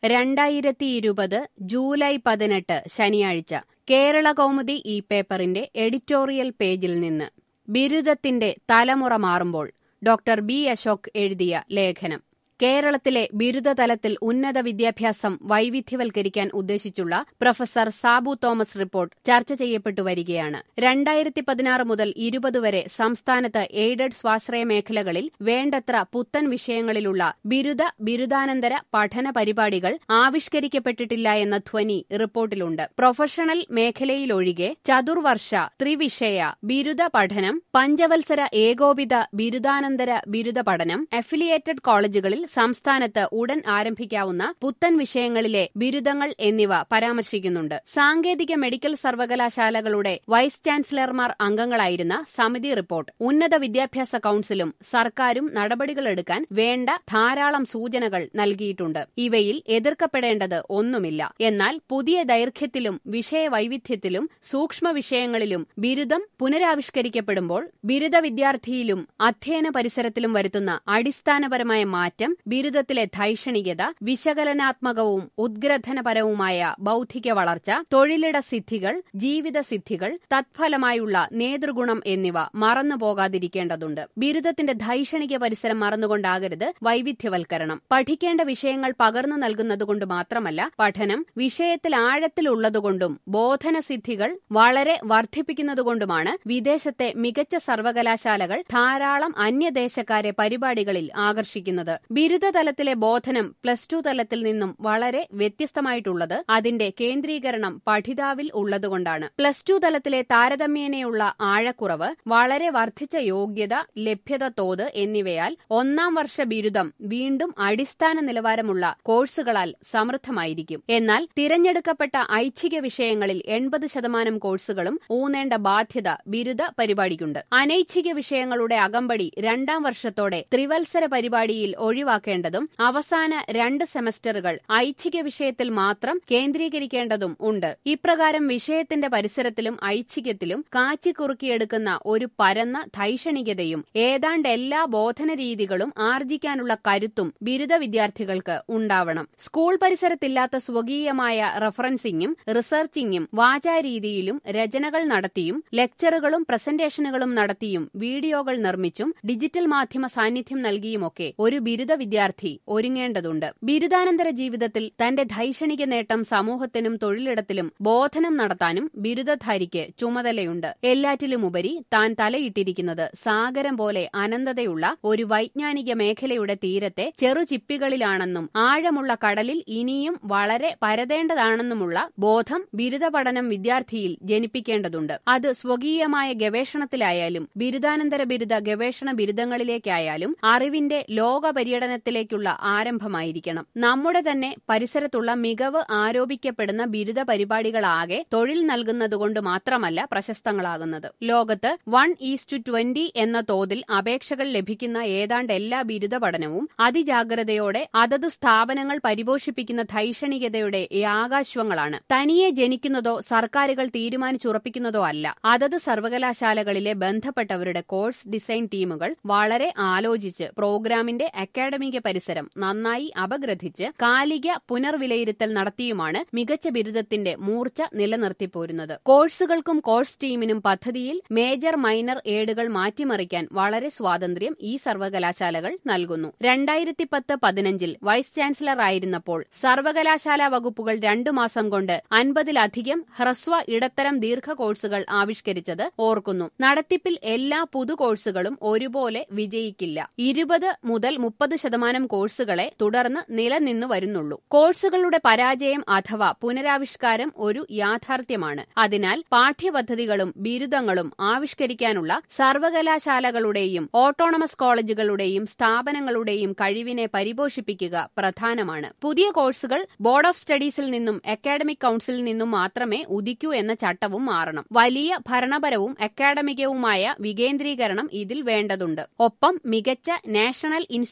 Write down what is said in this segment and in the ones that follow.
രണ്ടായിരത്തി ഇരുപത് ജൂലൈ പതിനെട്ട് ശനിയാഴ്ച കേരള കൗമുദി ഈ പേപ്പറിന്റെ എഡിറ്റോറിയൽ പേജിൽ നിന്ന് ബിരുദത്തിന്റെ തലമുറ മാറുമ്പോൾ ഡോക്ടർ ബി അശോക് എഴുതിയ ലേഖനം കേരളത്തിലെ ബിരുദതലത്തിൽ ഉന്നത വിദ്യാഭ്യാസം വൈവിധ്യവൽക്കരിക്കാൻ ഉദ്ദേശിച്ചുള്ള പ്രൊഫസർ സാബു തോമസ് റിപ്പോർട്ട് ചർച്ച ചെയ്യപ്പെട്ടു വരികയാണ് രണ്ടായിരത്തി പതിനാറ് മുതൽ ഇരുപത് വരെ സംസ്ഥാനത്ത് എയ്ഡഡ് സ്വാശ്രയ മേഖലകളിൽ വേണ്ടത്ര പുത്തൻ വിഷയങ്ങളിലുള്ള ബിരുദ ബിരുദാനന്തര പഠന പരിപാടികൾ ആവിഷ്കരിക്കപ്പെട്ടിട്ടില്ല എന്ന ധ്വനി റിപ്പോർട്ടിലുണ്ട് പ്രൊഫഷണൽ മേഖലയിലൊഴികെ ചതുർവർഷ ത്രിവിഷയ ബിരുദ പഠനം പഞ്ചവത്സര ഏകോപിത ബിരുദാനന്തര ബിരുദ പഠനം അഫിലിയേറ്റഡ് കോളേജുകളിൽ സംസ്ഥാനത്ത് ഉടൻ ആരംഭിക്കാവുന്ന പുത്തൻ വിഷയങ്ങളിലെ ബിരുദങ്ങൾ എന്നിവ പരാമർശിക്കുന്നുണ്ട് സാങ്കേതിക മെഡിക്കൽ സർവകലാശാലകളുടെ വൈസ് ചാൻസലർമാർ അംഗങ്ങളായിരുന്ന സമിതി റിപ്പോർട്ട് ഉന്നത വിദ്യാഭ്യാസ കൌൺസിലും സർക്കാരും നടപടികളെടുക്കാൻ വേണ്ട ധാരാളം സൂചനകൾ നൽകിയിട്ടുണ്ട് ഇവയിൽ എതിർക്കപ്പെടേണ്ടത് ഒന്നുമില്ല എന്നാൽ പുതിയ ദൈർഘ്യത്തിലും വിഷയവൈവിധ്യത്തിലും സൂക്ഷ്മ വിഷയങ്ങളിലും ബിരുദം പുനരാവിഷ്കരിക്കപ്പെടുമ്പോൾ ബിരുദ വിദ്യാർത്ഥിയിലും അധ്യയന പരിസരത്തിലും വരുത്തുന്ന അടിസ്ഥാനപരമായ മാറ്റം ബിരുദത്തിലെ ധൈഷണികത വിശകലനാത്മകവും ഉദ്ഗ്രഥനപരവുമായ ബൌദ്ധിക വളർച്ച തൊഴിലിട സിദ്ധികൾ ജീവിത സിദ്ധികൾ തത്ഫലമായുള്ള നേതൃഗുണം എന്നിവ മറന്നുപോകാതിരിക്കേണ്ടതുണ്ട് ബിരുദത്തിന്റെ ധൈഷണിക പരിസരം മറന്നുകൊണ്ടാകരുത് വൈവിധ്യവൽക്കരണം പഠിക്കേണ്ട വിഷയങ്ങൾ പകർന്നു നൽകുന്നതുകൊണ്ട് മാത്രമല്ല പഠനം വിഷയത്തിൽ ആഴത്തിലുള്ളതുകൊണ്ടും ബോധനസിദ്ധികൾ വളരെ വർദ്ധിപ്പിക്കുന്നതുകൊണ്ടുമാണ് വിദേശത്തെ മികച്ച സർവകലാശാലകൾ ധാരാളം അന്യദേശക്കാരെ പരിപാടികളിൽ ആകർഷിക്കുന്നത് ബിരുദതലത്തിലെ ബോധനം പ്ലസ് ടു തലത്തിൽ നിന്നും വളരെ വ്യത്യസ്തമായിട്ടുള്ളത് അതിന്റെ കേന്ദ്രീകരണം പഠിതാവിൽ ഉള്ളതുകൊണ്ടാണ് പ്ലസ് ടു തലത്തിലെ താരതമ്യേനയുള്ള ആഴക്കുറവ് വളരെ വർദ്ധിച്ച യോഗ്യത ലഭ്യത തോത് എന്നിവയാൽ ഒന്നാം വർഷ ബിരുദം വീണ്ടും അടിസ്ഥാന നിലവാരമുള്ള കോഴ്സുകളാൽ സമൃദ്ധമായിരിക്കും എന്നാൽ തിരഞ്ഞെടുക്കപ്പെട്ട ഐച്ഛിക വിഷയങ്ങളിൽ എൺപത് ശതമാനം കോഴ്സുകളും ഊന്നേണ്ട ബാധ്യത ബിരുദ പരിപാടിക്കുണ്ട് അനൈച്ഛിക വിഷയങ്ങളുടെ അകമ്പടി രണ്ടാം വർഷത്തോടെ ത്രിവത്സര പരിപാടിയിൽ ഒഴിവാക്കേണ്ടതും അവസാന രണ്ട് സെമസ്റ്ററുകൾ ഐച്ഛിക വിഷയത്തിൽ മാത്രം കേന്ദ്രീകരിക്കേണ്ടതും ഉണ്ട് ഇപ്രകാരം വിഷയത്തിന്റെ പരിസരത്തിലും ഐച്ഛികത്തിലും കാച്ചിക്കുറുക്കിയെടുക്കുന്ന ഒരു പരന്ന ധൈഷണികതയും ഏതാണ്ട് എല്ലാ ബോധന രീതികളും ആർജിക്കാനുള്ള കരുത്തും ബിരുദ വിദ്യാർത്ഥികൾക്ക് ഉണ്ടാവണം സ്കൂൾ പരിസരത്തില്ലാത്ത സ്വകീയമായ റഫറൻസിംഗും റിസർച്ചിങ്ങും വാചാരീതിയിലും രചനകൾ നടത്തിയും ലെക്ചറുകളും പ്രസന്റേഷനുകളും നടത്തിയും വീഡിയോകൾ നിർമ്മിച്ചും ഡിജിറ്റൽ മാധ്യമ സാന്നിധ്യം നൽകിയുമൊക്കെ ഒരു ബിരുദ വിദ്യാർത്ഥി ഒരുങ്ങേണ്ടതുണ്ട് ബിരുദാനന്തര ജീവിതത്തിൽ തന്റെ ധൈഷണിക നേട്ടം സമൂഹത്തിനും തൊഴിലിടത്തിലും ബോധനം നടത്താനും ബിരുദധാരിക്ക് ചുമതലയുണ്ട് എല്ലാറ്റിലുമുപരി താൻ തലയിട്ടിരിക്കുന്നത് സാഗരം പോലെ അനന്തതയുള്ള ഒരു വൈജ്ഞാനിക മേഖലയുടെ തീരത്തെ ചെറുചിപ്പികളിലാണെന്നും ആഴമുള്ള കടലിൽ ഇനിയും വളരെ പരതേണ്ടതാണെന്നുമുള്ള ബോധം ബിരുദ പഠനം വിദ്യാർത്ഥിയിൽ ജനിപ്പിക്കേണ്ടതുണ്ട് അത് സ്വകീയമായ ഗവേഷണത്തിലായാലും ബിരുദാനന്തര ബിരുദ ഗവേഷണ ബിരുദങ്ങളിലേക്കായാലും അറിവിന്റെ ലോക പര്യടനത്തിലേക്കുള്ള ആരംഭമായിരിക്കണം നമ്മുടെ തന്നെ പരിസരത്തുള്ള മികവ് ആരോപിക്കപ്പെടുന്ന ബിരുദ പരിപാടികളാകെ തൊഴിൽ നൽകുന്നതുകൊണ്ട് മാത്രമല്ല പ്രശസ്തങ്ങളാകുന്നത് ലോകത്ത് വൺ ഈസ്റ്റു ട്വന്റി എന്ന തോതിൽ അപേക്ഷകൾ ലഭിക്കുന്ന ഏതാണ്ട് എല്ലാ ബിരുദ പഠനവും അതിജാഗ്രതയോടെ അതത് സ്ഥാപനങ്ങൾ പരിപോഷിപ്പിക്കുന്ന ധൈഷണികതയുടെ യാകാശ്വങ്ങളാണ് തനിയെ ജനിക്കുന്നതോ സർക്കാരുകൾ തീരുമാനിച്ചുറപ്പിക്കുന്നതോ അല്ല അതത് സർവകലാശാലകളിലെ ബന്ധപ്പെട്ടവരുടെ കോഴ്സ് ഡിസൈൻ ടീമുകൾ വളരെ ആലോചിച്ച് പ്രോഗ്രാമിന്റെ അക്കാഡമിക പരിസരം നന്നായി അപഗ്രഥിച്ച് കാലിക പുനർവിലയിരുത്തൽ നടത്തിയുമാണ് മികച്ച ബിരുദത്തിന്റെ മൂർച്ച നിലനിർത്തിപ്പോരുന്നത് കോഴ്സുകൾക്കും കോഴ്സ് ടീമിനും പദ്ധതിയിൽ മേജർ മൈനർ ഏടുകൾ മാറ്റിമറിക്കാൻ വളരെ സ്വാതന്ത്ര്യം ഈ സർവകലാശാലകൾ നൽകുന്നു രണ്ടായിരത്തി പത്ത് പതിനഞ്ചിൽ വൈസ് ചാൻസലർ ആയിരുന്നപ്പോൾ സർവകലാശാല വകുപ്പുകൾ രണ്ടു മാസം കൊണ്ട് അൻപതിലധികം ഹ്രസ്വ ഇടത്തരം ദീർഘ കോഴ്സുകൾ ആവിഷ്കരിച്ചത് ഓർക്കുന്നു നടത്തിപ്പിൽ എല്ലാ പുതു കോഴ്സുകളും ഒരുപോലെ വിജയിക്കില്ല ഇരുപത് മുതൽ മുപ്പത് ശതമാനം കോഴ്സുകളെ തുടർന്ന് നിലനിന്നു വരുന്നുള്ളൂ കോഴ്സുകളുടെ പരാജയം അഥവാ പുനരാവിഷ്കാരം ഒരു യാഥാർത്ഥ്യമാണ് അതിനാൽ പാഠ്യപദ്ധതികളും ബിരുദങ്ങളും ആവിഷ്കരിക്കാനുള്ള സർവകലാശാലകളുടെയും ഓട്ടോണമസ് കോളേജുകളുടെയും സ്ഥാപനങ്ങളുടെയും കഴിവിനെ പരിപോഷിപ്പിക്കുക പ്രധാനമാണ് പുതിയ കോഴ്സുകൾ ബോർഡ് ഓഫ് സ്റ്റഡീസിൽ നിന്നും അക്കാഡമിക് കൌൺസിലിൽ നിന്നും മാത്രമേ ഉദിക്കൂ എന്ന ചട്ടവും മാറണം വലിയ ഭരണപരവും അക്കാഡമികവുമായ വികേന്ദ്രീകരണം ഇതിൽ വേണ്ടതുണ്ട് ഒപ്പം മികച്ച national institute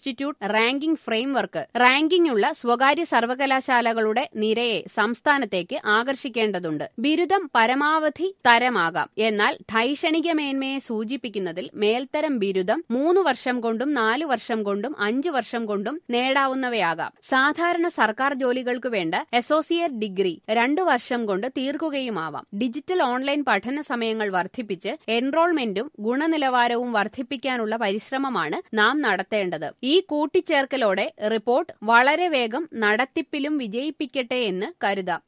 ranking framework ranking ഉള്ള സ്വകാര്യ സർവകലാശാലകളുടെ നിരയെ സംസ്ഥാനത്തേക്ക് ആകർഷിക്കേണ്ടതുണ്ട് ബിരുദം പരമാവധി തരമാകാം എന്നാൽ ധൈഷണിക മേന്മയെ സൂചിപ്പിക്കുന്നതിൽ മേൽത്തരം ബിരുദം മൂന്ന് വർഷം കൊണ്ടും നാലു വർഷം കൊണ്ടും അഞ്ചു വർഷം കൊണ്ടും നേടാവുന്നവയാകാം സാധാരണ സർക്കാർ ജോലികൾക്ക് വേണ്ട അസോസിയേറ്റ് ഡിഗ്രി രണ്ടു വർഷം കൊണ്ട് തീർക്കുകയുമാവാം ഡിജിറ്റൽ ഓൺലൈൻ പഠന സമയങ്ങൾ വർദ്ധിപ്പിച്ച് എൻറോൾമെന്റും ഗുണനിലവാരവും വർദ്ധിപ്പിക്കാനുള്ള പരിശ്രമമാണ് നാം നടത്തേണ്ടത് ഈ കൂട്ടിച്ചേർക്കലോടെ റിപ്പോർട്ട് വളരെ വേഗം നടത്തിപ്പിലും വിജയിപ്പിക്കട്ടെ എന്ന് കരുതാം